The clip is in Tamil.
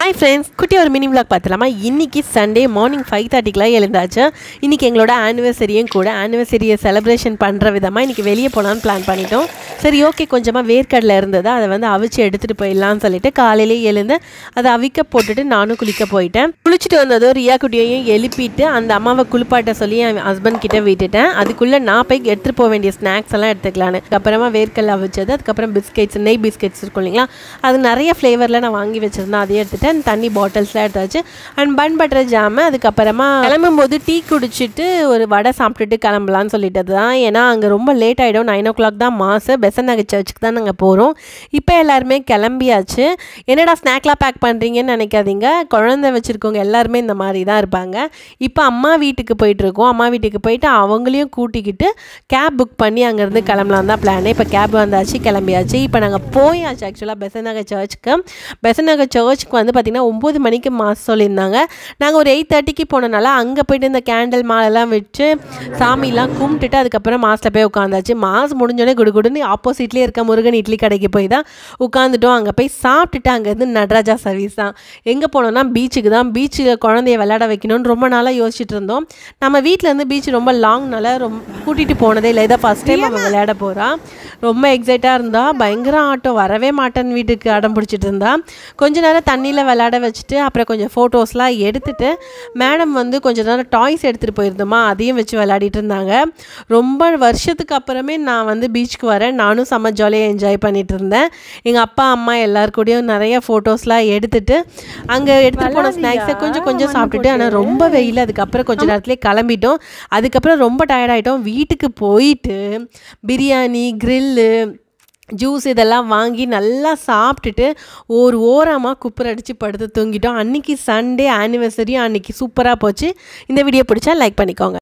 ஹாய் ஃப்ரெண்ட்ஸ் குட்டி ஒரு மினி vlog பார்த்துலாமா இன்னைக்கு சண்டே மார்னிங் ஃபைவ் தேர்ட்டிக்கெலாம் எழுந்தாச்சு இன்னைக்கு எங்களோட ஆனிவர்சரியும் கூட ஆனிவர்சரியை செலிப்ரேஷன் பண்ணுற விதமாக இன்னைக்கு வெளியே போகலான்னு பிளான் பண்ணிட்டோம் சரி ஓகே கொஞ்சமாக வேர்க்கடலை இருந்தது அதை வந்து அவிச்சு எடுத்துகிட்டு போயிடலாம்னு சொல்லிட்டு காலையிலே எழுந்து அதை அவிக்க போட்டுட்டு நானும் குளிக்க போயிட்டேன் குளிச்சுட்டு வந்ததும் ரியா குட்டியையும் எழுப்பிட்டு அந்த அம்மாவை குளிப்பாட்ட சொல்லி என் ஹஸ்பண்ட் கிட்ட விட்டுட்டேன் அதுக்குள்ளே நான் போய் எடுத்துகிட்டு போக வேண்டிய ஸ்நாக்ஸ் எல்லாம் எடுத்துக்கலான்னு அப்புறமா வேர்க்கடலை அவிச்சது அதுக்கப்புறம் பிஸ்கெட்ஸ் நெய் பிஸ்கெட்ஸ் இருக்கும் இல்லைங்களா அது நிறைய ஃப்ளேவரில் நான் வாங்கி வச்சிருந்தேன் அதையும் எடுத்துட்டேன் தண்ணி பாட்டில்ஸ்லாம் எடுத்தாச்சு அண்ட் பன் பட்டர் ஜாமு அதுக்கப்புறமா கிளம்பும்போது டீ குடிச்சிட்டு ஒரு வடை சாப்பிட்டுட்டு கிளம்பலான்னு சொல்லிட்டு தான் ஏன்னா அங்கே ரொம்ப லேட் ஆகிடும் நைன் ஓ கிளாக் தான் மாசு பெசன் நகர் சர்ச்சுக்கு தான் நாங்கள் போகிறோம் இப்போ எல்லாருமே கிளம்பியாச்சு என்னடா ஸ்நாக்லாம் பேக் பண்ணுறீங்கன்னு நினைக்காதீங்க குழந்தை வச்சுருக்கவங்க எல்லாருமே இந்த மாதிரி தான் இருப்பாங்க இப்போ அம்மா வீட்டுக்கு போயிட்டுருக்கோம் அம்மா வீட்டுக்கு போயிட்டு அவங்களையும் கூட்டிக்கிட்டு கேப் புக் பண்ணி அங்கேருந்து கிளம்பலாம் தான் பிளானு இப்போ கேப் வந்தாச்சு கிளம்பியாச்சு இப்போ நாங்கள் போயாச்சு ஆக்சுவலாக பெசன் நகர் சர்ச்சுக்கு பெசன் நகர் சர்ச்சுக்கு வந்து பார்த்திங்கன்னா ஒம்பது மணிக்கு மாஸ் சொல்லியிருந்தாங்க நாங்கள் ஒரு எயிட் தேர்ட்டிக்கு போனனால அங்கே போயிட்டு இந்த கேண்டில் மாலெல்லாம் வச்சு சாமிலாம் கும்பிட்டுட்டு அதுக்கப்புறம் மாஸில் போய் உட்காந்தாச்சு மாஸ் முடிஞ்சோடனே குடுகுடுன்னு ஆப்போசிட்லேயே இருக்க முருகன் இட்லி கடைக்கு போய் தான் உட்காந்துட்டோம் அங்கே போய் சாப்பிட்டுட்டு அங்கேருந்து நடராஜா சர்வீஸ் தான் எங்கே போனோம்னா பீச்சுக்கு தான் பீச்சில் குழந்தைய விளையாட வைக்கணும்னு ரொம்ப நாளாக யோசிச்சுட்டு இருந்தோம் நம்ம வீட்டிலேருந்து பீச் ரொம்ப லாங்னால ரொம்ப கூட்டிகிட்டு போனதே இல்லை இதை ஃபஸ்ட் டைம் அவன் விளையாட போகிறான் ரொம்ப எக்ஸைட்டாக இருந்தா பயங்கர ஆட்டம் வரவே மாட்டேன் வீட்டுக்கு அடம் பிடிச்சிட்டு இருந்தா கொஞ்ச நேரம் தண்ணியில் விளையாட வச்சுட்டு அப்புறம் கொஞ்சம் ஃபோட்டோஸ்லாம் எடுத்துட்டு மேடம் வந்து கொஞ்ச நேரம் டாய்ஸ் எடுத்துகிட்டு போயிருந்தோமா அதையும் வச்சு விளையாடிட்டு இருந்தாங்க ரொம்ப வருஷத்துக்கு அப்புறமே நான் வந்து பீச்சுக்கு வரேன் நானும் செம்ம ஜாலியாக என்ஜாய் பண்ணிட்டு இருந்தேன் எங்கள் அப்பா அம்மா எல்லார் கூடயும் நிறைய ஃபோட்டோஸ்லாம் எடுத்துட்டு அங்கே எடுத்துகிட்டு போன ஸ்நாக்ஸை கொஞ்சம் கொஞ்சம் சாப்பிட்டுட்டு ஆனால் ரொம்ப வெயில் அதுக்கப்புறம் கொஞ்ச நேரத்துலேயே கிளம்பிட்டோம் அதுக்கப்புறம் ரொம்ப டயர்ட் ஆகிட்டோம் வீட்டுக்கு போயிட்டு பிரியாணி கிரில்லு ஜூஸ் இதெல்லாம் வாங்கி நல்லா சாப்பிட்டுட்டு ஒரு ஓரமாக குப்பர் அடித்து படுத்து தூங்கிட்டோம் அன்றைக்கி சண்டே ஆனிவர்சரி அன்றைக்கி சூப்பராக போச்சு இந்த வீடியோ பிடிச்சா லைக் பண்ணிக்கோங்க